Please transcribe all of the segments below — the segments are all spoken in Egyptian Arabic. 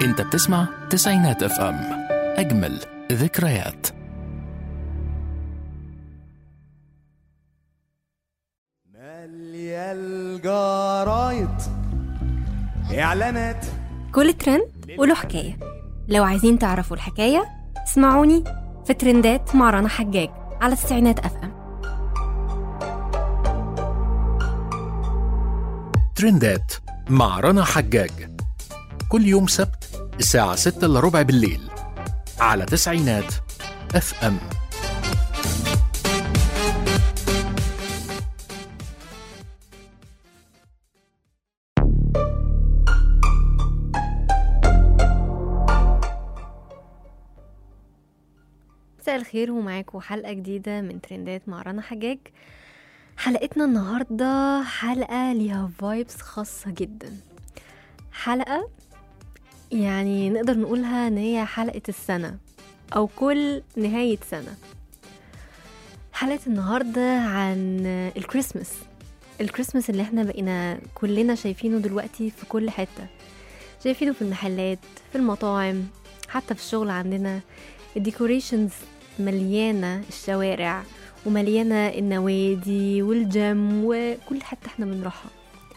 انت بتسمع تسعينات اف ام اجمل ذكريات مالية الجرايد اعلانات كل ترند وله حكاية لو عايزين تعرفوا الحكاية اسمعوني في ترندات مع رنا حجاج على التسعينات اف ام ترندات مع رنا حجاج كل يوم سبت الساعة 6 إلا ربع بالليل على تسعينات اف ام مساء الخير ومعاكم حلقة جديدة من ترندات مع رنا حجاج حلقتنا النهاردة حلقة ليها فايبس خاصة جدا حلقة يعني نقدر نقولها ان هي حلقة السنة او كل نهاية سنة حلقة النهاردة عن الكريسماس الكريسماس اللي احنا بقينا كلنا شايفينه دلوقتي في كل حتة شايفينه في المحلات في المطاعم حتى في الشغل عندنا الديكوريشنز مليانة الشوارع ومليانة النوادي والجيم وكل حتة احنا بنروحها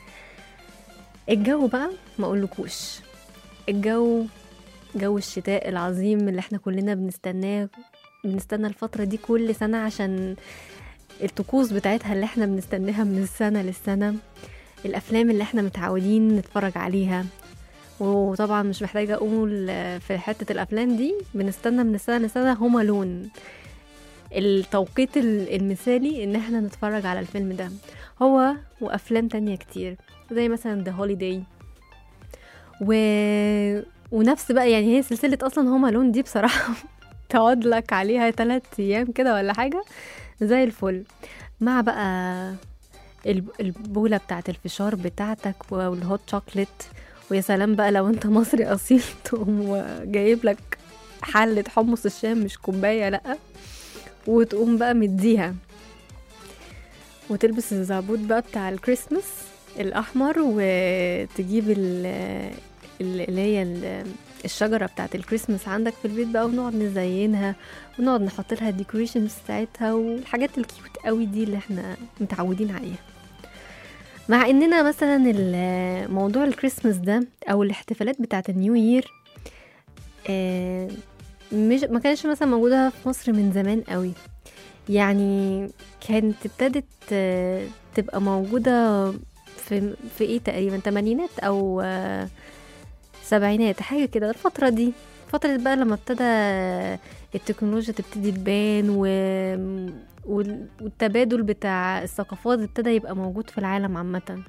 الجو بقى ما اقولكوش الجو جو الشتاء العظيم اللي احنا كلنا بنستناه بنستنى الفترة دي كل سنة عشان الطقوس بتاعتها اللي احنا بنستناها من السنة للسنة الأفلام اللي احنا متعودين نتفرج عليها وطبعا مش محتاجة أقول في حتة الأفلام دي بنستنى من السنة لسنة هما لون التوقيت المثالي إن احنا نتفرج على الفيلم ده هو وأفلام تانية كتير زي مثلا The Holiday و... ونفس بقى يعني هي سلسلة أصلا هما لون دي بصراحة تقعد لك عليها تلات أيام كده ولا حاجة زي الفل مع بقى الب- البولة بتاعت الفشار بتاعتك والهوت شوكليت ويا سلام بقى لو انت مصري أصيل تقوم جايب لك حلة حمص الشام مش كوباية لأ وتقوم بقى مديها وتلبس الزعبوط بقى بتاع الكريسماس الأحمر وتجيب ال- ال- اللي هي ال- الشجرة بتاعت الكريسماس عندك في البيت بقى ونقعد نزينها ونقعد نحط لها الديكوريشنز بتاعتها والحاجات الكيوت قوي دي اللي احنا متعودين عليها مع اننا مثلا ال- موضوع الكريسماس ده او الاحتفالات بتاعت النيو يير آه، مش ما كانش مثلا موجودة في مصر من زمان قوي يعني كانت ابتدت آه، تبقى موجودة في في ايه تقريبا تمانينات او آه، سبعينات حاجة كده الفترة دي فترة بقى لما ابتدى التكنولوجيا تبتدي تبان و... وال- والتبادل بتاع الثقافات ابتدى يبقى موجود في العالم عامة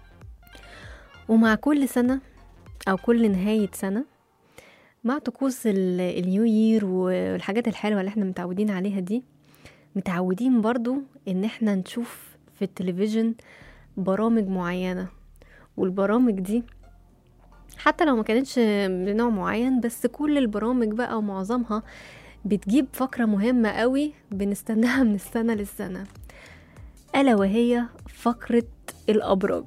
ومع كل سنة أو كل نهاية سنة مع طقوس ال- النيو يير والحاجات الحلوة اللي احنا متعودين عليها دي متعودين برضو ان احنا نشوف في التلفزيون برامج معينة والبرامج دي حتى لو ما كانتش بنوع معين بس كل البرامج بقى ومعظمها بتجيب فقرة مهمة قوي بنستناها من السنة للسنة ألا وهي فقرة الأبراج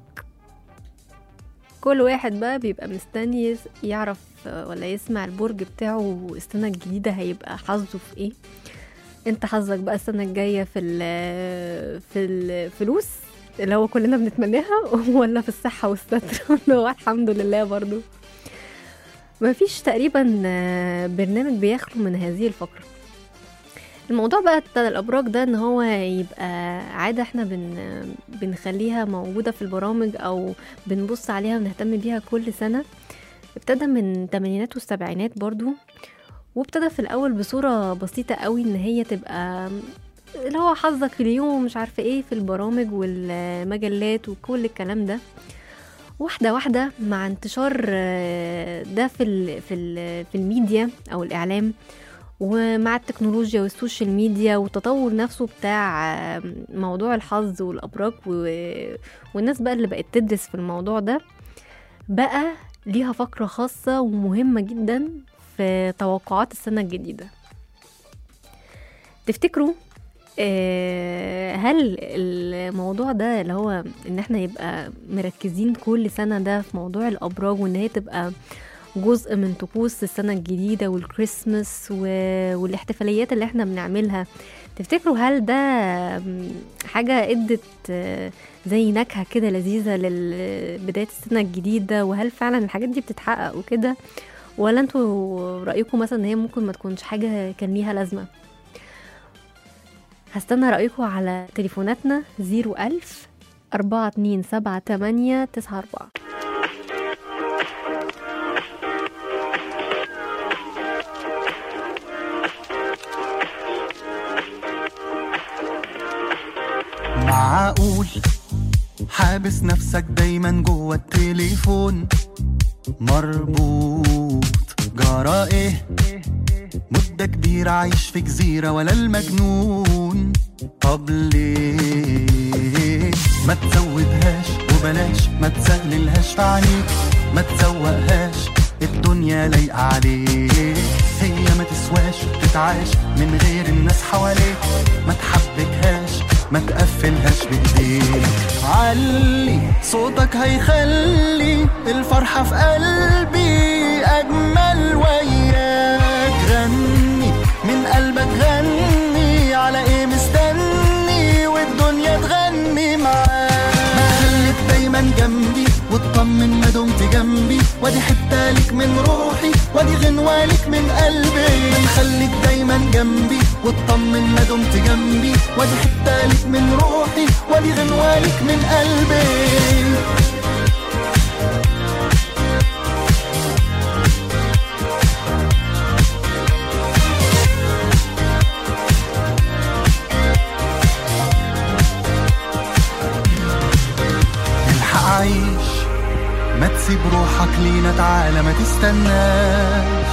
كل واحد بقى بيبقى مستني يس- يعرف آه، ولا يسمع البرج بتاعه السنة الجديدة هيبقى حظه في ايه انت حظك بقى السنة الجاية في ال في الفلوس اللي هو كلنا بنتمناها ولا في الصحة والستر اللي هو الحمد لله برضو ما فيش تقريبا آه، برنامج بيخلو من هذه الفقرة الموضوع بقى بتاع الأبراج ده ان هو يبقى عادة احنا بن بنخليها موجودة في البرامج او بنبص عليها ونهتم بيها كل سنة ابتدى من الثمانينات والسبعينات برضو وابتدى في الأول بصورة بسيطة قوي ان هي تبقى اللي هو حظك في اليوم مش عارفة ايه في البرامج والمجلات وكل الكلام ده واحدة واحدة مع انتشار آه، ده في ال في ال في الميديا أو الإعلام ومع التكنولوجيا والسوشيال ميديا والتطور نفسه بتاع آه، موضوع الحظ والأبراج و- والناس بقى اللي بقت تدرس في الموضوع ده بقى ليها فقرة خاصة ومهمة جدا في توقعات السنة الجديدة تفتكروا آه، هل الموضوع ده اللي هو ان احنا يبقى مركزين كل سنة ده في موضوع الابراج وان هي تبقى جزء من طقوس السنة الجديدة والكريسماس و- والاحتفاليات اللي احنا بنعملها تفتكروا هل ده م، حاجة ادت آه، زي نكهة كده لذيذة لبداية السنة الجديدة وهل فعلا الحاجات دي بتتحقق وكده ولا انتوا رأيكم مثلا ان هي ممكن ما تكونش حاجة كان ليها لازمة هستنى رأيكم على تليفوناتنا 01000 أربعة اتنين سبعة تمانية تسعة أربعة معقول حابس نفسك دايما جوه التليفون مربوط جرى ايه مدة كبيرة عايش في جزيرة ولا المجنون طب ليه ما تزودهاش وبلاش ما تسهللهاش في عينيك ما تزوقهاش الدنيا لايقة عليك هي ما تسواش تتعاش من غير الناس حواليك ما تحبكهاش ما تقفلهاش بايديك علي صوتك هيخلي الفرحة في قلبي أجمل وياك غني من قلبك غني على ايه مستني والدنيا تغني معاك خليك دايما جنبي واطمن ما دمت جنبي وادي حتة ليك من روحي وادي غنوة ليك من قلبي خليك دايما جنبي واطمن ما دمت جنبي وادي حتة ليك من روحي وادي غنوة ليك من قلبي الحق عيش ما تسيب روحك لينا تعالى ما تستناش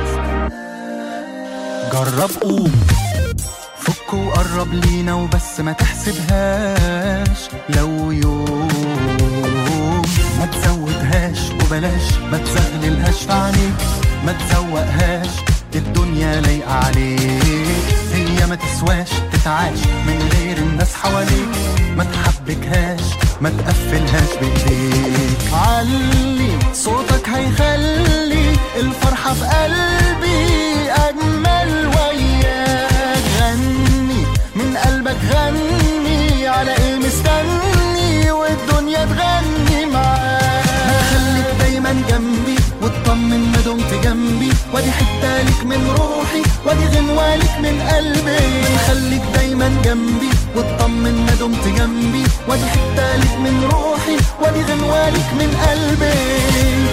جرب قوم فك وقرب لينا وبس ما تحسبهاش لو يوم ما تزودهاش وبلاش ما تزغللهاش في عينيك ما تزوقهاش الدنيا لايقة عليك هي ما تسواش تتعاش من غير الناس حواليك ما تحبكهاش ما تقفلهاش بايديك علي صوتك هيخلي الفرحة في قلبي أجمل وياك غني من قلبك غني على ايه مستني والدنيا تغني معاك خليك دايما جنبي واطمن ما دمت جنبي وادي حتة ليك من روحي وادي غنوة ليك من قلبي خليك دايما جنبي واطمن ما دمت جنبي وادي حتة ليك من روحي وادي غنوة ليك من قلبي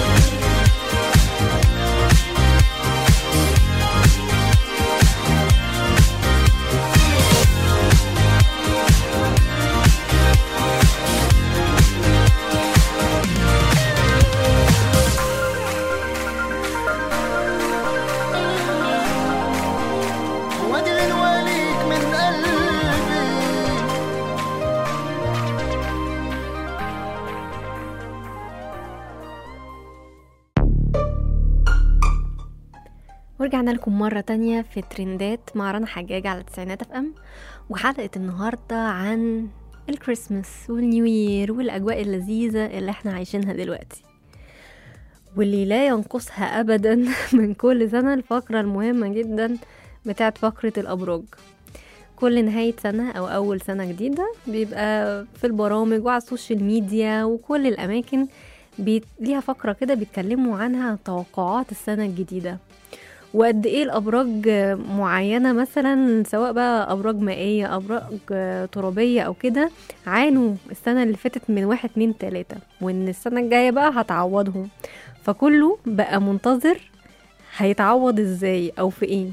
وادي غنوة ليك من قلبي ورجعنا لكم مرة تانية في ترندات مع رنا حجاج على تسعينات اف ام وحلقة النهاردة عن الكريسماس والنيو يير والأجواء اللذيذة اللي احنا عايشينها دلوقتي واللي لا ينقصها أبدا من كل سنة الفقرة المهمة جدا بتاعت فقرة الأبراج كل نهاية سنة أو أول سنة جديدة بيبقى في البرامج وعلى السوشيال ميديا وكل الأماكن بيت... ليها فقرة كده بيتكلموا عنها عن توقعات السنة الجديدة وقد ايه الابراج معينه مثلا سواء بقى ابراج مائيه ابراج ترابيه او كده عانوا السنه اللي فاتت من واحد اتنين تلاته وان السنه الجايه بقى هتعوضهم فكله بقى منتظر هيتعوض ازاي او في ايه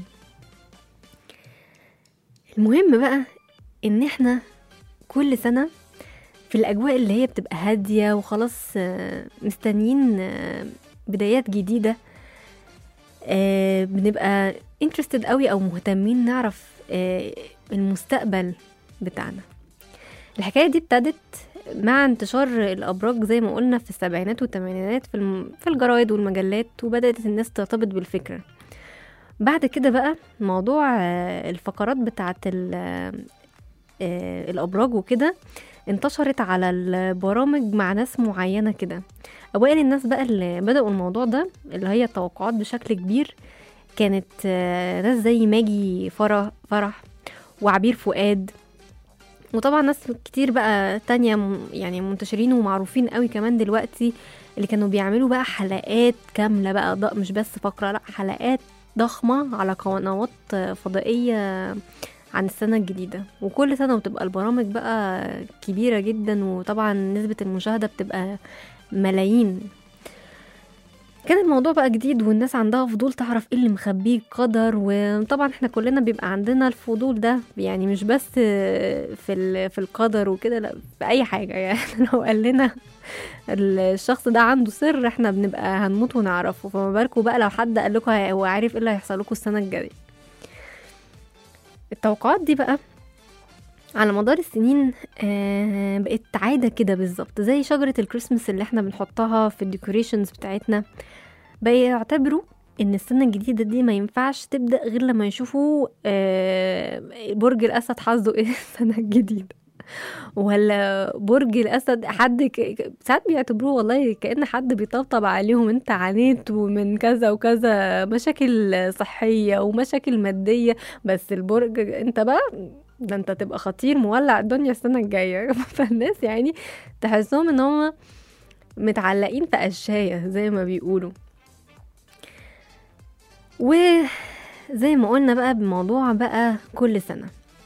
المهم بقى ان احنا كل سنه في الاجواء اللي هي بتبقى هاديه وخلاص آه، مستنيين آه، بدايات جديده آه، بنبقى interested قوي او مهتمين نعرف آه، المستقبل بتاعنا الحكايه دي ابتدت مع انتشار الابراج زي ما قلنا في السبعينات والثمانينات في الم- في الجرايد والمجلات وبدات الناس ترتبط بالفكره بعد كده بقى موضوع آه، الفقرات بتاعت ال- آه، الابراج وكده انتشرت على البرامج مع ناس معينة كده أوائل الناس بقى اللي بدأوا الموضوع ده اللي هي التوقعات بشكل كبير كانت آه، ناس زي ماجي فرح, فرح وعبير فؤاد وطبعا ناس كتير بقى تانية م- يعني منتشرين ومعروفين قوي كمان دلوقتي اللي كانوا بيعملوا بقى حلقات كاملة بقى ض- مش بس فقرة لا حلقات ضخمة على قنوات فضائية عن السنة الجديدة وكل سنة وتبقى البرامج بقى كبيرة جدا وطبعا نسبة المشاهدة بتبقى ملايين كان الموضوع بقى جديد والناس عندها فضول تعرف ايه اللي مخبيه القدر وطبعا احنا كلنا بيبقى عندنا الفضول ده يعني مش بس في ال- في القدر وكده لا في اي حاجه يعني لو قال لنا الشخص ده عنده سر احنا بنبقى هنموت ونعرفه فما بالكم بقى لو حد قال لكم هو عارف ايه اللي هيحصل لكم السنه الجايه التوقعات دي بقى على مدار السنين آه بقت عادة كده بالظبط زي شجرة الكريسماس اللي احنا بنحطها في الديكوريشنز بتاعتنا بقى يعتبروا ان السنة الجديدة دي ما ينفعش تبدأ غير لما يشوفوا آه برج الأسد حظه ايه السنة الجديدة ولا برج الأسد حد ك... ك- ساعات بيعتبروه والله كأن حد بيطبطب عليهم انت عانيت ومن كذا وكذا مشاكل صحية ومشاكل مادية بس البرج انت بقى ده انت تبقى خطير مولع الدنيا السنة الجاية فالناس يعني تحسهم ان هم متعلقين في قشاية زي ما بيقولوا وزي ما قلنا بقى بموضوع بقى كل سنة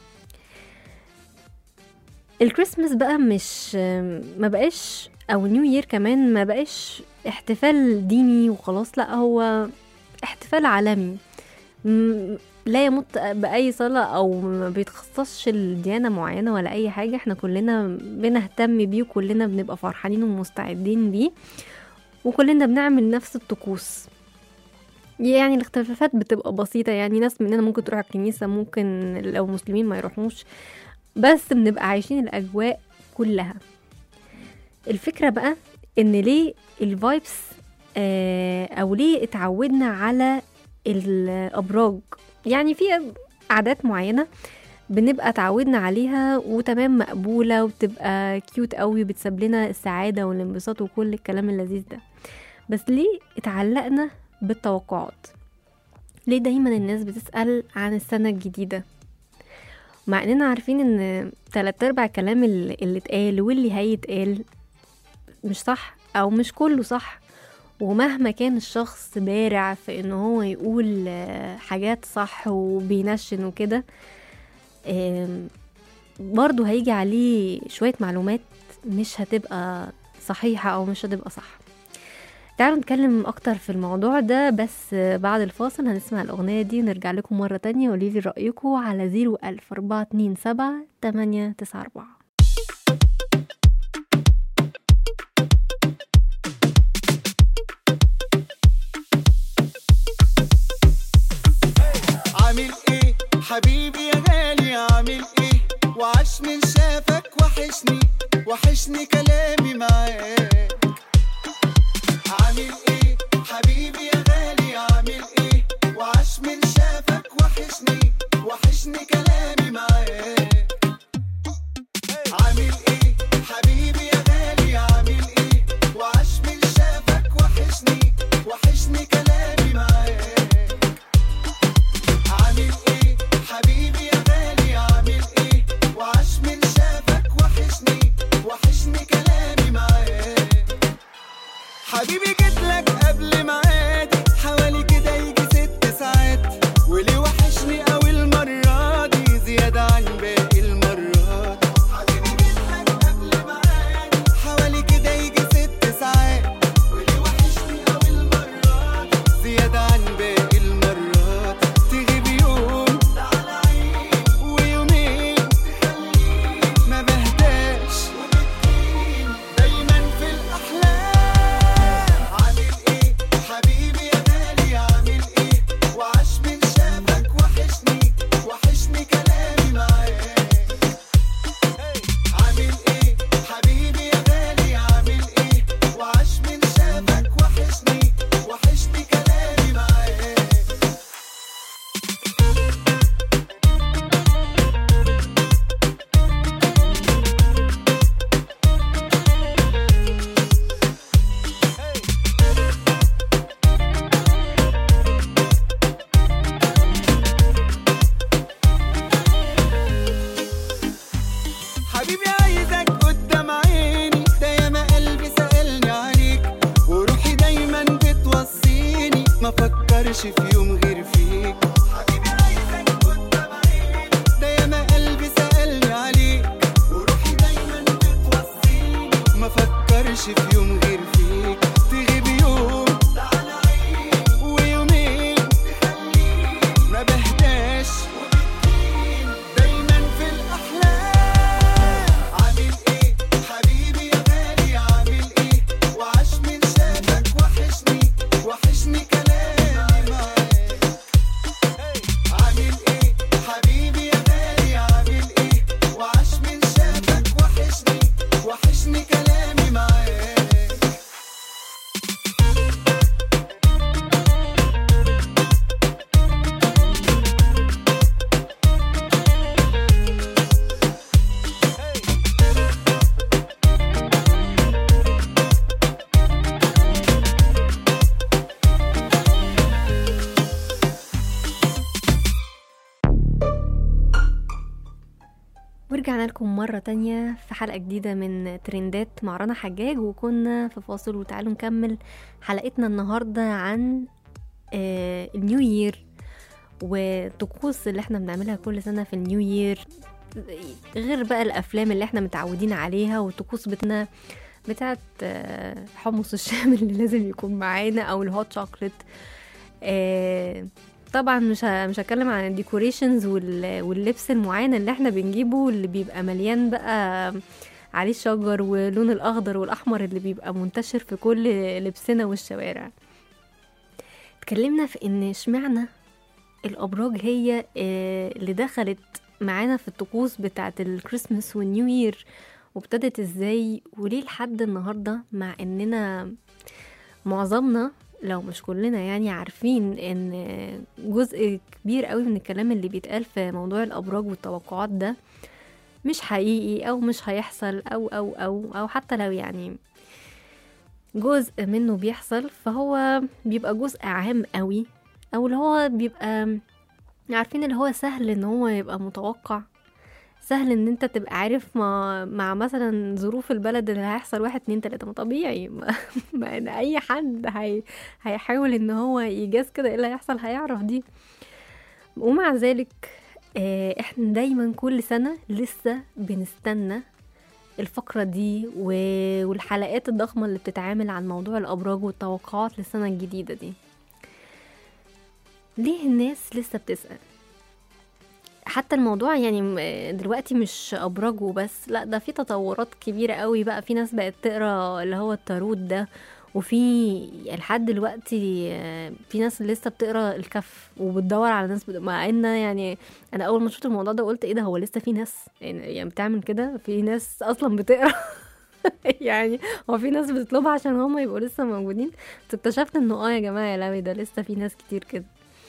الكريسماس بقى مش ما بقاش او نيو يير كمان ما بقاش احتفال ديني وخلاص لا هو احتفال عالمي م- لا يمت بأي صلاة أو ما بيتخصصش لديانة معينة ولا أي حاجة احنا كلنا بنهتم بيه وكلنا بنبقى فرحانين ومستعدين بيه وكلنا بنعمل نفس الطقوس يعني الاختلافات بتبقى بسيطة يعني ناس مننا ممكن تروح الكنيسة ممكن لو مسلمين ما يروحوش بس بنبقى عايشين الأجواء كلها الفكرة بقى إن ليه الفايبس آه أو ليه اتعودنا على الأبراج يعني في عادات معينة بنبقى اتعودنا عليها وتمام مقبولة وبتبقى كيوت قوي بتسبب لنا السعادة والانبساط وكل الكلام اللذيذ ده بس ليه اتعلقنا بالتوقعات ليه دايما الناس بتسأل عن السنة الجديدة مع اننا عارفين ان تلات ارباع الكلام اللي اللي اتقال واللي هيتقال مش صح او مش كله صح ومهما كان الشخص بارع في ان هو يقول آه، حاجات صح وبينشن وكده آم، برضه هيجي عليه شوية معلومات مش هتبقى صحيحة او مش هتبقى صح تعالوا نتكلم اكتر في الموضوع ده بس آه، بعد الفاصل هنسمع الاغنية دي ونرجع لكم مرة تانية وقوليلي رأيكم على زيرو الف اربعة اتنين سبعة تمانية تسعة اربعة عامل ايه حبيبي يا غالي عامل ايه وعاش من شافك وحشني وحشني كلامي معاك عامل ايه حبيبي يا غالي عامل ايه وعاش من شافك وحشني وحشني كلامي معاك عامل ايه حبيبي يا غالي عامل ايه وعاش من شافك وحشني وحشني كلامي معاك عامل ايه حبيبي يا غالي عامل ايه وعاش من شافك وحشني وحشني كلامي معاك حبيبي جيت لك قبل ميعادي حوالي كده يجي ست ساعات وليه وحشني قوي المرة دي زيادة عن باقي المرات حبيبي جيت لك قبل ميعادي حوالي كده يجي ست ساعات وليه وحشني قوي المرة دي زيادة عن باقي المرات تغيب يوم تعالى عيد ويومين تخليك ما بهداش وبتجيني دايما في الأحلام فكرش في يوم غير فيك حبيبي عايزك قدام عيني ده ياما قلبي سألني عليك وروحي دايما بتوصيني ما فكرش في يوم غير فيك تغيب يوم تعالى عيني ويومين تخليني ما بهداش وبتجيني دايما في الأحلام عامل ايه حبيبي يا غالي عامل ايه وعاش من شافك وحشني وحشني كلامي معاك عامل ايه حبيبي يا غالي عامل ايه وعاش من شافك وحشني وحشني كلامي معاك ورجعنا لكم مرة تانية في حلقة جديدة من ترندات مع رنا حجاج وكنا في فاصل وتعالوا نكمل حلقتنا النهاردة عن آه النيو يير والطقوس اللي احنا بنعملها كل سنة في النيو يير غير بقى الأفلام اللي احنا متعودين عليها وطقوس بتنا بتاعت آه حمص الشام اللي لازم يكون معانا أو الهوت شوكليت آه طبعا مش ه- مش هتكلم عن الديكوريشنز وال- واللبس المعين اللي احنا بنجيبه اللي بيبقى مليان بقى عليه الشجر واللون الاخضر والاحمر اللي بيبقى منتشر في كل لبسنا والشوارع اتكلمنا في ان اشمعنى الابراج هي آه، اللي دخلت معانا في الطقوس بتاعه الكريسماس والنيو يير وابتدت ازاي وليه لحد النهارده مع اننا معظمنا لو مش كلنا يعني عارفين ان جزء كبير قوي من الكلام اللي بيتقال في موضوع الابراج والتوقعات ده مش حقيقي او مش هيحصل او او او او حتى لو يعني جزء منه بيحصل فهو بيبقى جزء عام قوي او اللي هو بيبقى عارفين اللي هو سهل ان هو يبقى متوقع سهل ان انت تبقى عارف مع, مع مثلا ظروف البلد اللي هيحصل واحد اتنين تلاتة ما طبيعي ما, ما ان اي حد هي هيحاول ان هو يجاز كده ايه اللي هيحصل هيعرف دي ومع ذلك آه، احنا دايما كل سنة لسه بنستنى الفقرة دي و- والحلقات الضخمة اللي بتتعامل عن موضوع الأبراج والتوقعات للسنة الجديدة دي ليه الناس لسه بتسأل حتى الموضوع يعني م- دلوقتي مش أبراج وبس لا ده في تطورات كبيرة قوي بقى في ناس بقت تقرا اللي هو التاروت ده وفي لحد دلوقتي آه، في ناس لسه بتقرا الكف وبتدور على ناس بت... مع ان يعني انا اول ما شفت الموضوع ده قلت ايه ده هو لسه في ناس يعني يعني بتعمل كده في ناس اصلا بتقرا يعني هو في ناس بتطلبها عشان هم يبقوا لسه موجودين بس اكتشفت انه اه يا جماعه يا لهوي ده لسه في ناس كتير كده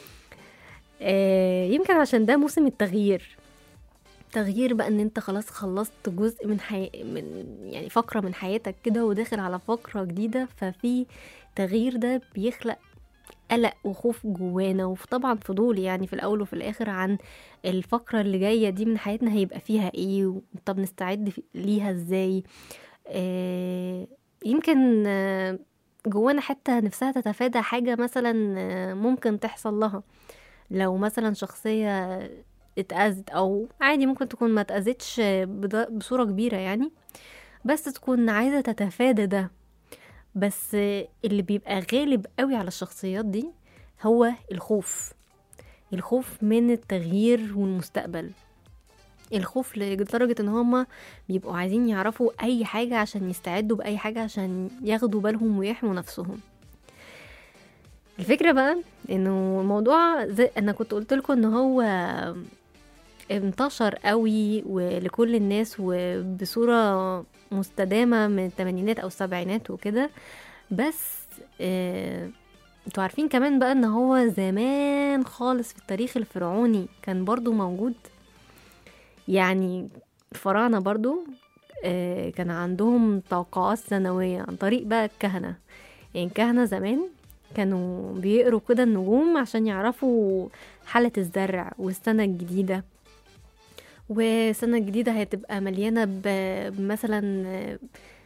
آه يمكن عشان ده موسم التغيير تغيير بقى ان انت خلاص خلصت جزء من حي... من يعني فقرة من حياتك كده وداخل على فقرة جديدة ففي تغيير ده بيخلق قلق وخوف جوانا وطبعا فضول يعني في الاول وفي الاخر عن الفقرة اللي جاية دي من حياتنا هيبقى فيها ايه طب نستعد في- ليها ازاي آه يمكن آه، جوانا حتة نفسها تتفادى حاجة مثلا آه، ممكن تحصل لها لو مثلا شخصية اتأذت أو عادي ممكن تكون ما اتأذتش بد- بصورة كبيرة يعني بس تكون عايزة تتفادى ده بس اللي بيبقى غالب قوي على الشخصيات دي هو الخوف الخوف من التغيير والمستقبل الخوف لدرجة ان هما بيبقوا عايزين يعرفوا اي حاجة عشان يستعدوا بأي حاجة عشان ياخدوا بالهم ويحموا نفسهم الفكرة بقى انه الموضوع زي انا كنت قلت لكم ان هو انتشر قوي ولكل الناس وبصورة مستدامة من الثمانينات او السبعينات وكده بس آه، انتوا عارفين كمان بقى ان هو زمان خالص في التاريخ الفرعوني كان برضو موجود يعني الفراعنة برضو آه، كان عندهم توقعات سنوية عن طريق بقى الكهنة يعني الكهنة زمان كانوا بيقروا كده النجوم عشان يعرفوا حالة الزرع والسنة الجديدة والسنة الجديدة هتبقى مليانة ب- بمثلا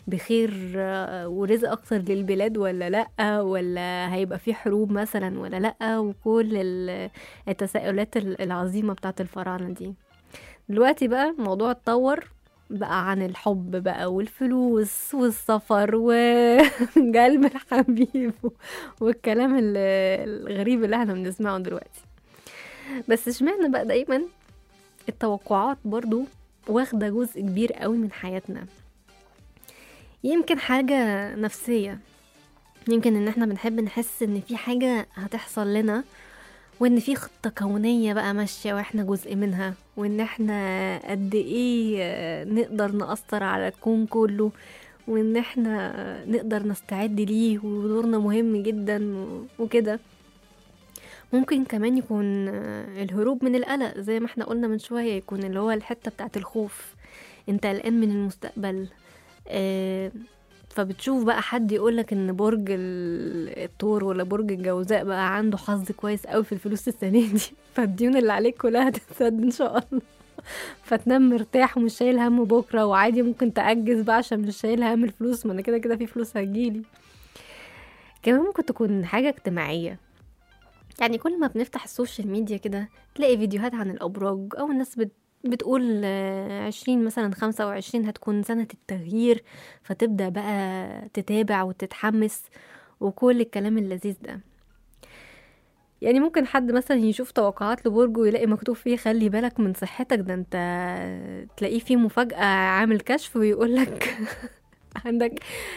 بخير آه، ورزق اكتر للبلاد ولا لا ولا هيبقى في حروب مثلا ولا لا وكل ال- التساؤلات ال- العظيمه بتاعت الفراعنه دي دلوقتي بقى الموضوع اتطور بقى عن الحب بقى والفلوس والسفر وقلب الحبيب والكلام ال- الغريب اللي احنا بنسمعه دلوقتي بس اشمعنى بقى دايما التوقعات برضو واخدة جزء كبير قوي من حياتنا يمكن حاجة نفسية يمكن ان احنا بنحب نحس ان في حاجة هتحصل لنا وان في خطة كونية بقى ماشية واحنا جزء منها وان احنا قد ايه آه، نقدر نأثر على الكون كله وان احنا آه، نقدر نستعد ليه ودورنا مهم جدا و- وكده ممكن كمان يكون آه، الهروب من القلق زي ما احنا قلنا من شوية يكون اللي هو الحتة بتاعت الخوف انت قلقان من المستقبل آه، فبتشوف بقى حد يقولك ان برج ال- الثور ولا برج الجوزاء بقى عنده حظ كويس قوي في الفلوس السنة دي فالديون اللي عليك كلها هتتسد ان شاء الله فتنام مرتاح ومش شايل هم بكرة وعادي ممكن تأجز بقى عشان مش شايل هم الفلوس ما انا كده كده في فلوس هتجيلي كمان ممكن تكون حاجة اجتماعية يعني كل ما بنفتح السوشيال ميديا كده تلاقي فيديوهات عن الأبراج أو الناس بت بتقول آه، عشرين مثلا خمسة وعشرين هتكون سنة التغيير فتبدأ بقى تتابع وتتحمس وكل الكلام اللذيذ ده يعني ممكن حد مثلا يشوف توقعات لبرج ويلاقي مكتوب فيه خلي بالك من صحتك ده انت تلاقيه فيه مفاجأة عامل كشف ويقولك عندك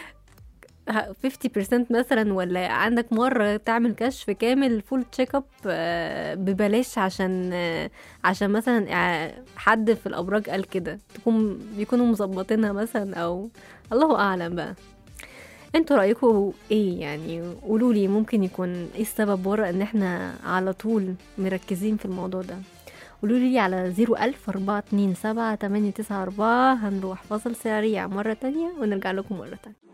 50% مثلا ولا عندك مرة تعمل كشف كامل فول تشيك اب ببلاش عشان آه، عشان مثلا آه، حد في الأبراج قال كده تكون بيكونوا مظبطينها مثلا أو الله أعلم بقى انتوا رأيكم ايه يعني قولولي ممكن يكون ايه السبب ورا ان احنا على طول مركزين في الموضوع ده قولولي لي على زيرو ألف أربعة اتنين سبعة تمانية تسعة أربعة هنروح فاصل سريع مرة تانية ونرجع لكم مرة تانية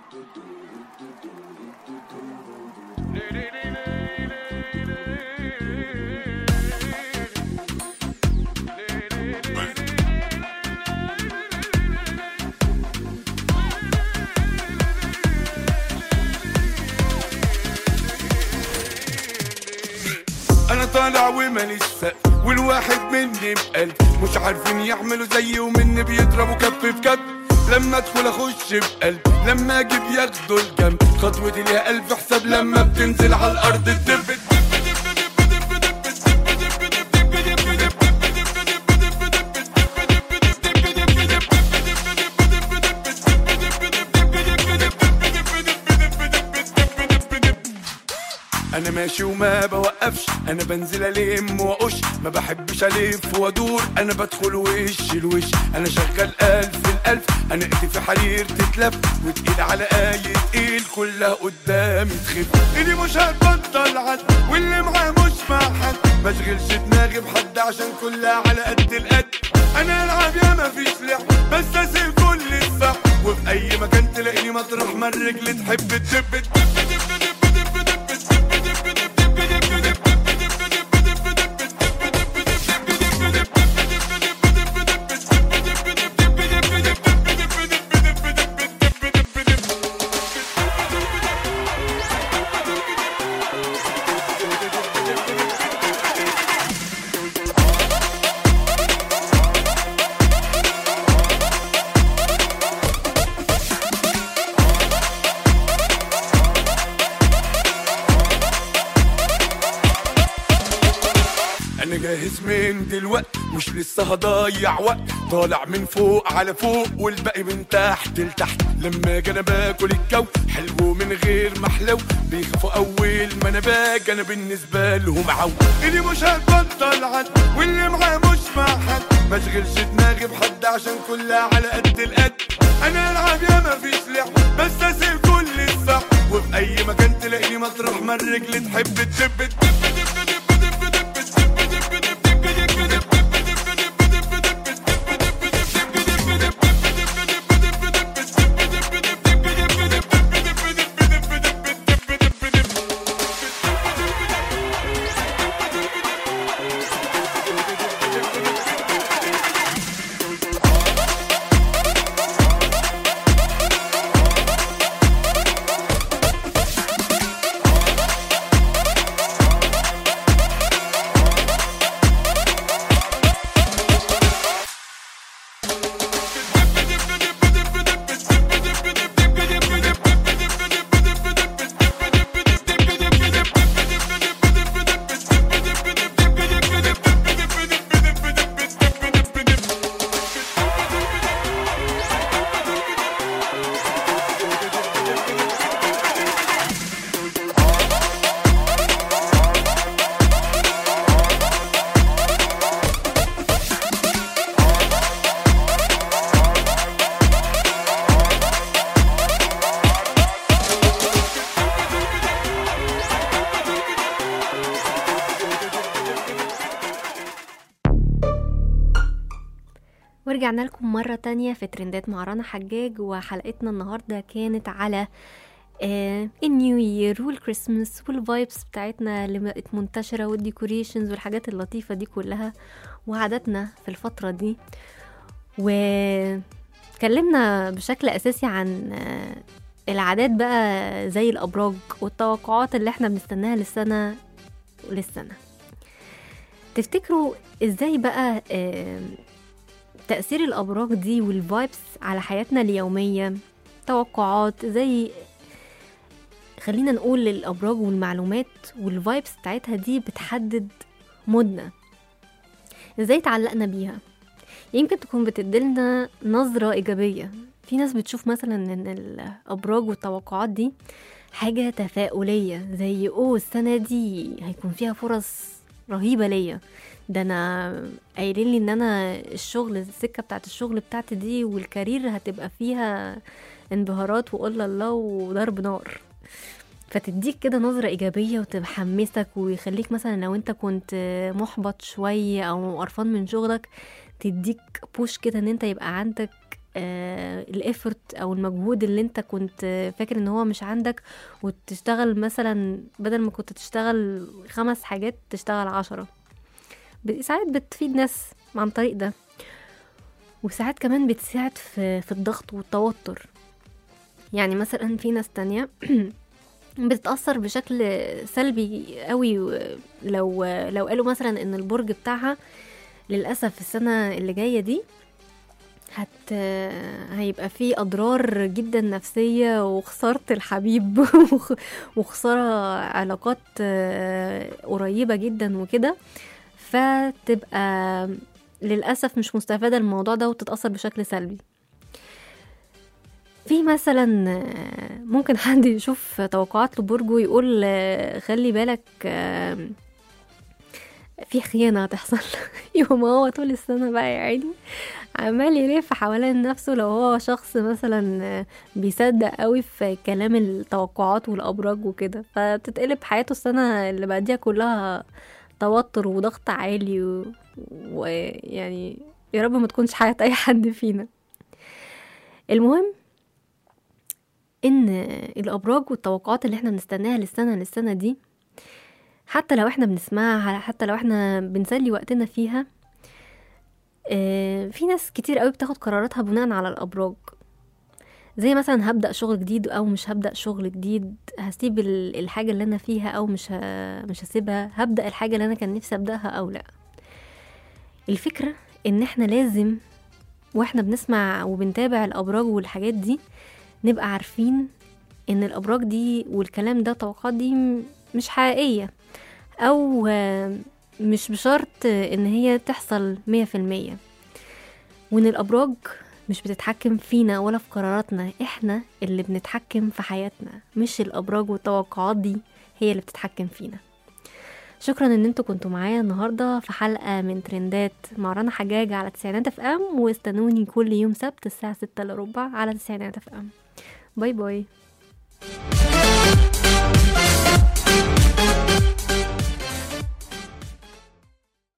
انا طالع وماليش سقف والواحد مني بقلب مش عارفين يعملوا زيي ومني بيضربوا كف في كف لما ادخل اخش بقلب لما اجي بياخدوا الجنب خطوتي ليها الف حساب لما بتنزل على الارض الدب انا ماشي وما بوقفش انا بنزل الم واقش ما بحبش الف وادور انا بدخل وش الوش انا شغال الف الالف انا ايدي في حرير تتلف وتقيل على اي تقيل كلها قدامي تخف ايدي مش هتبطل عد واللي معاه مش مع حد ما اشغلش دماغي بحد عشان كلها على قد القد انا العب يا ما فيش لعب بس اسيب كل الصح وفي اي مكان تلاقيني مطرح ما الرجل تحب تدب انا جاهز من دلوقت مش لسه هضيع وقت طالع من فوق على فوق والباقي من تحت لتحت لما اجي انا باكل الجو حلو من غير محلو بيخافوا اول ما انا باجي انا بالنسبه لهم عو ايدي مش هتبطل عد واللي معاه مش مع حد ما اشغلش دماغي بحد عشان كلها على قد القد انا العب يا ما فيش لعب بس اسيب كل الصح وفي اي مكان تلاقيني مطرح ما الرجل تحب تدب ورجعنا لكم مرة تانية في ترندات مع رنا حجاج وحلقتنا النهاردة كانت على آه النيو يير والكريسماس والفايبس بتاعتنا اللي بقت منتشرة والديكوريشنز والحاجات اللطيفة دي كلها وعاداتنا في الفترة دي وكلمنا بشكل أساسي عن آه العادات بقى زي الأبراج والتوقعات اللي احنا بنستناها للسنة للسنة تفتكروا ازاي بقى آه تأثير الأبراج دي والفايبس على حياتنا اليومية توقعات زي خلينا نقول الأبراج والمعلومات والفايبس بتاعتها دي بتحدد مودنا ازاي تعلقنا بيها يمكن تكون بتديلنا نظرة إيجابية في ناس بتشوف مثلا ان الأبراج والتوقعات دي حاجة تفاؤلية زي اوه السنة دي هيكون فيها فرص رهيبة ليا ده انا قايلين لي ان انا الشغل السكة بتاعت الشغل بتاعتي دي والكارير هتبقى فيها انبهارات وقول الله وضرب نار فتديك كده نظرة إيجابية وتحمسك ويخليك مثلا لو انت كنت محبط شوية أو قرفان من شغلك تديك بوش كده ان انت يبقى عندك آه الافورت او المجهود اللي انت كنت فاكر ان هو مش عندك وتشتغل مثلا بدل ما كنت تشتغل خمس حاجات تشتغل عشرة ب- ساعات بتفيد ناس عن طريق ده وساعات كمان بتساعد في, في الضغط والتوتر يعني مثلا في ناس تانية بتتأثر بشكل سلبي قوي لو لو قالوا مثلا ان البرج بتاعها للأسف السنة اللي جاية دي هت هيبقى فيه أضرار جدا نفسية وخسارة الحبيب وخ- وخسارة علاقات آه، قريبة جدا وكده فتبقى للأسف مش مستفادة الموضوع ده وتتأثر بشكل سلبي في مثلا آه، ممكن حد يشوف توقعات لبرج ويقول آه، خلي بالك آه، في خيانة هتحصل يوم هو طول السنة بقى يا عيني عمال يلف حوالين نفسه لو هو شخص مثلا آه، بيصدق قوي في كلام التوقعات والأبراج وكده فتتقلب حياته السنة اللي بعديها كلها توتر وضغط عالي و- ويعني يا رب ما تكونش حياة أي حد فينا المهم ان الابراج والتوقعات اللي احنا بنستناها للسنه للسنه دي حتى لو احنا بنسمعها حتى لو احنا بنسلي وقتنا فيها آه، في ناس كتير قوي بتاخد قراراتها بناء على الابراج زي مثلا هبدا شغل جديد او مش هبدا شغل جديد هسيب ال- الحاجه اللي انا فيها او مش ه... مش هسيبها هبدا الحاجه اللي انا كان نفسي ابداها او لا الفكره ان احنا لازم واحنا بنسمع وبنتابع الابراج والحاجات دي نبقى عارفين ان الابراج دي والكلام ده توقعات دي م- مش حقيقيه او آه، مش بشرط آه، ان هي تحصل مية في المية وان الابراج مش بتتحكم فينا ولا في قراراتنا احنا اللي بنتحكم في حياتنا مش الابراج والتوقعات دي هي اللي بتتحكم فينا شكرا ان انتوا كنتوا معايا النهارده في حلقه من ترندات مع رنا حجاج على تسعينات اف ام واستنوني كل يوم سبت الساعه ستة الا ربع على تسعينات اف ام باي باي